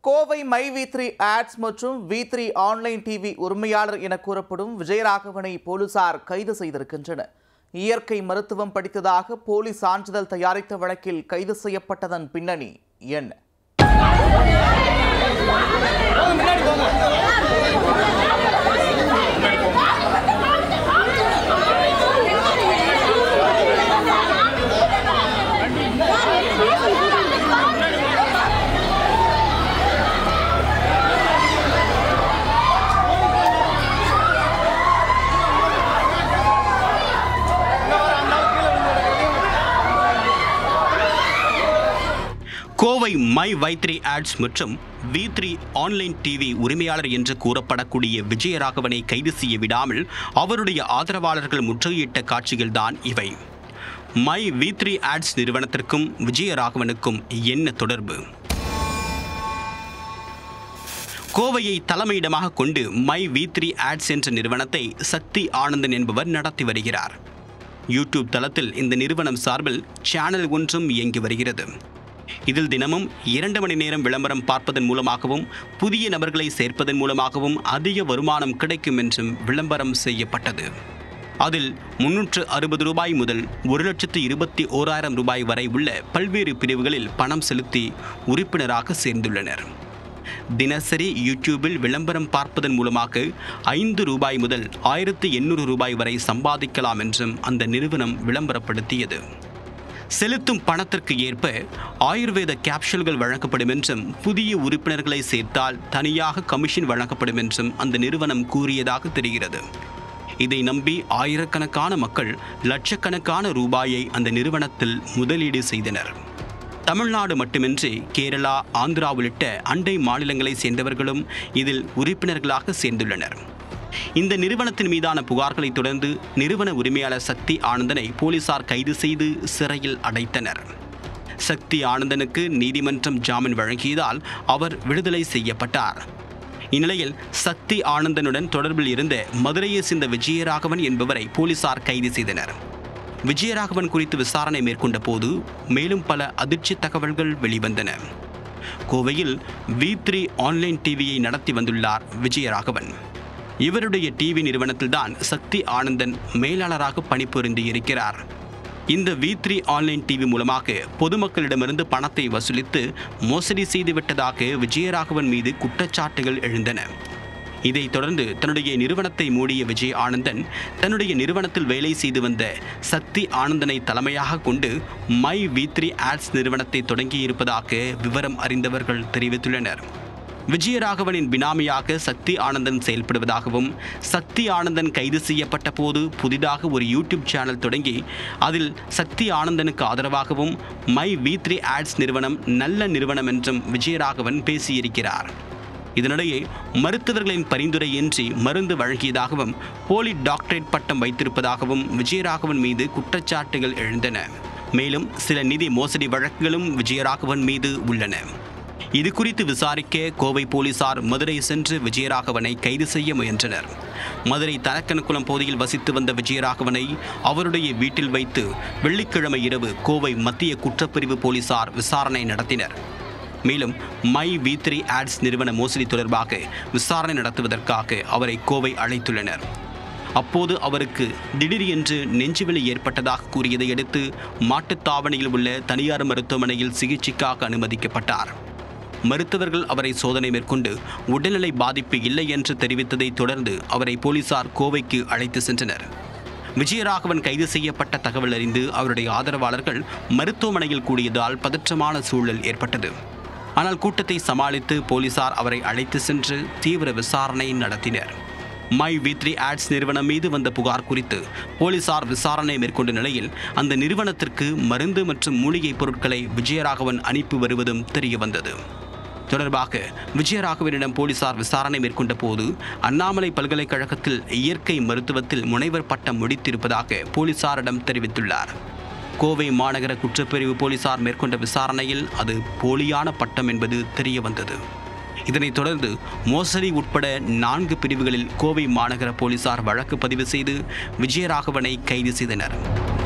Kovai my V three ads மற்றும் V three online TV உரிமையாளர் என கூறப்படும் விஜயராகவனை போலீசார் கைது செய்திருக்கின்றனர் இயற்கை மருத்துவம் படித்ததாக போலி சான்றிதழ் தயாரித்த வழக்கில் கைது செய்யப்பட்டதன் பின்னணி என்ன கோவை மை வைத்ரி ஆட்ஸ் மற்றும் வி த்ரீ ஆன்லைன் டிவி உரிமையாளர் என்று கூறப்படக்கூடிய விஜயராகவனை கைது செய்ய விடாமல் அவருடைய ஆதரவாளர்கள் முற்றுகையிட்ட காட்சிகள்தான் இவை மை வி த்ரீ ஆட்ஸ் நிறுவனத்திற்கும் விஜயராகவனுக்கும் என்ன தொடர்பு கோவையை தலைமையிடமாக கொண்டு மை வி த்ரீ ஆட்ஸ் என்ற நிறுவனத்தை சக்தி ஆனந்தன் என்பவர் நடத்தி வருகிறார் யூடியூப் தளத்தில் இந்த நிறுவனம் சார்பில் சேனல் ஒன்றும் இயங்கி வருகிறது இதில் தினமும் இரண்டு மணி நேரம் விளம்பரம் பார்ப்பதன் மூலமாகவும் புதிய நபர்களை சேர்ப்பதன் மூலமாகவும் அதிக வருமானம் கிடைக்கும் என்றும் விளம்பரம் செய்யப்பட்டது அதில் முன்னூற்று அறுபது ரூபாய் முதல் ஒரு லட்சத்து இருபத்தி ஓராயிரம் ரூபாய் வரை உள்ள பல்வேறு பிரிவுகளில் பணம் செலுத்தி உறுப்பினராக சேர்ந்துள்ளனர் தினசரி யூடியூபில் விளம்பரம் பார்ப்பதன் மூலமாக ஐந்து ரூபாய் முதல் ஆயிரத்து எண்ணூறு ரூபாய் வரை சம்பாதிக்கலாம் என்றும் அந்த நிறுவனம் விளம்பரப்படுத்தியது செலுத்தும் பணத்திற்கு ஏற்ப ஆயுர்வேத கேப்சூல்கள் வழங்கப்படும் என்றும் புதிய உறுப்பினர்களை சேர்த்தால் தனியாக கமிஷன் வழங்கப்படும் என்றும் அந்த நிறுவனம் கூறியதாக தெரிகிறது இதை நம்பி ஆயிரக்கணக்கான மக்கள் லட்சக்கணக்கான ரூபாயை அந்த நிறுவனத்தில் முதலீடு செய்தனர் தமிழ்நாடு மட்டுமின்றி கேரளா ஆந்திரா உள்ளிட்ட அண்டை மாநிலங்களைச் சேர்ந்தவர்களும் இதில் உறுப்பினர்களாக சேர்ந்துள்ளனர் இந்த நிறுவனத்தின் மீதான புகார்களை தொடர்ந்து நிறுவன உரிமையாளர் சக்தி ஆனந்தனை போலீசார் கைது செய்து சிறையில் அடைத்தனர் சக்தி ஆனந்தனுக்கு நீதிமன்றம் ஜாமீன் வழங்கியதால் அவர் விடுதலை செய்யப்பட்டார் இந்நிலையில் சக்தி ஆனந்தனுடன் தொடர்பில் இருந்த மதுரையை சேர்ந்த விஜயராகவன் என்பவரை போலீசார் கைது செய்தனர் விஜயராகவன் குறித்து விசாரணை மேற்கொண்ட போது மேலும் பல அதிர்ச்சி தகவல்கள் வெளிவந்தன கோவையில் வி த்ரீ ஆன்லைன் டிவியை நடத்தி வந்துள்ளார் விஜயராகவன் இவருடைய டிவி நிறுவனத்தில்தான் சக்தி ஆனந்தன் மேலாளராக பணிபுரிந்து இருக்கிறார் இந்த வி த்ரீ ஆன்லைன் டிவி மூலமாக பொதுமக்களிடமிருந்து பணத்தை வசூலித்து மோசடி செய்துவிட்டதாக விஜயராகவன் மீது குற்றச்சாட்டுகள் எழுந்தன இதைத் தொடர்ந்து தன்னுடைய நிறுவனத்தை மூடிய விஜய் ஆனந்தன் தன்னுடைய நிறுவனத்தில் வேலை செய்து வந்த சக்தி ஆனந்தனை தலைமையாக கொண்டு மை வி த்ரீ ஆட்ஸ் நிறுவனத்தை தொடங்கியிருப்பதாக விவரம் அறிந்தவர்கள் தெரிவித்துள்ளனர் விஜயராகவனின் பினாமியாக சக்தி ஆனந்தன் செயல்படுவதாகவும் சக்தி ஆனந்தன் கைது செய்யப்பட்ட போது புதிதாக ஒரு யூடியூப் சேனல் தொடங்கி அதில் சக்தி ஆனந்தனுக்கு ஆதரவாகவும் மை வி த்ரீ ஆட்ஸ் நிறுவனம் நல்ல நிறுவனம் என்றும் விஜயராகவன் பேசியிருக்கிறார் இதனிடையே மருத்துவர்களின் பரிந்துரையின்றி மருந்து வழங்கியதாகவும் போலி டாக்டரேட் பட்டம் வைத்திருப்பதாகவும் விஜயராகவன் மீது குற்றச்சாட்டுகள் எழுந்தன மேலும் சில நிதி மோசடி வழக்குகளும் விஜயராகவன் மீது உள்ளன இது குறித்து விசாரிக்க கோவை போலீசார் மதுரை சென்று விஜயராகவனை கைது செய்ய முயன்றனர் மதுரை தலக்கணக்குளம் பகுதியில் வசித்து வந்த விஜயராகவனை அவருடைய வீட்டில் வைத்து வெள்ளிக்கிழமை இரவு கோவை மத்திய குற்றப்பிரிவு போலீசார் விசாரணை நடத்தினர் மேலும் மை வி த்ரீ ஆட்ஸ் நிறுவன மோசடி தொடர்பாக விசாரணை நடத்துவதற்காக அவரை கோவை அழைத்துள்ளனர் அப்போது அவருக்கு திடீரென்று நெஞ்சுவலி ஏற்பட்டதாக கூறியதை அடுத்து மாட்டுத்தாவணியில் உள்ள தனியார் மருத்துவமனையில் சிகிச்சைக்காக அனுமதிக்கப்பட்டார் மருத்துவர்கள் அவரை சோதனை மேற்கொண்டு உடல்நிலை பாதிப்பு இல்லை என்று தெரிவித்ததை தொடர்ந்து அவரை போலீசார் கோவைக்கு அழைத்து சென்றனர் விஜயராகவன் கைது செய்யப்பட்ட தகவல் அறிந்து அவருடைய ஆதரவாளர்கள் மருத்துவமனையில் கூடியதால் பதற்றமான சூழல் ஏற்பட்டது ஆனால் கூட்டத்தை சமாளித்து போலீசார் அவரை அழைத்து சென்று தீவிர விசாரணை நடத்தினர் மை வி த்ரீ ஆட்ஸ் நிறுவனம் மீது வந்த புகார் குறித்து போலீசார் விசாரணை மேற்கொண்ட நிலையில் அந்த நிறுவனத்திற்கு மருந்து மற்றும் மூலிகைப் பொருட்களை விஜயராகவன் அனுப்பி வருவதும் தெரிய வந்தது தொடர்பாக விஜயராகவனிடம் போலீசார் விசாரணை மேற்கொண்ட போது அண்ணாமலை பல்கலைக்கழகத்தில் இயற்கை மருத்துவத்தில் முனைவர் பட்டம் முடித்திருப்பதாக போலீசாரிடம் தெரிவித்துள்ளார் கோவை மாநகர குற்றப்பிரிவு போலீசார் மேற்கொண்ட விசாரணையில் அது போலியான பட்டம் என்பது தெரிய வந்தது இதனைத் தொடர்ந்து மோசடி உட்பட நான்கு பிரிவுகளில் கோவை மாநகர போலீசார் வழக்கு பதிவு செய்து விஜயராகவனை கைது செய்தனர்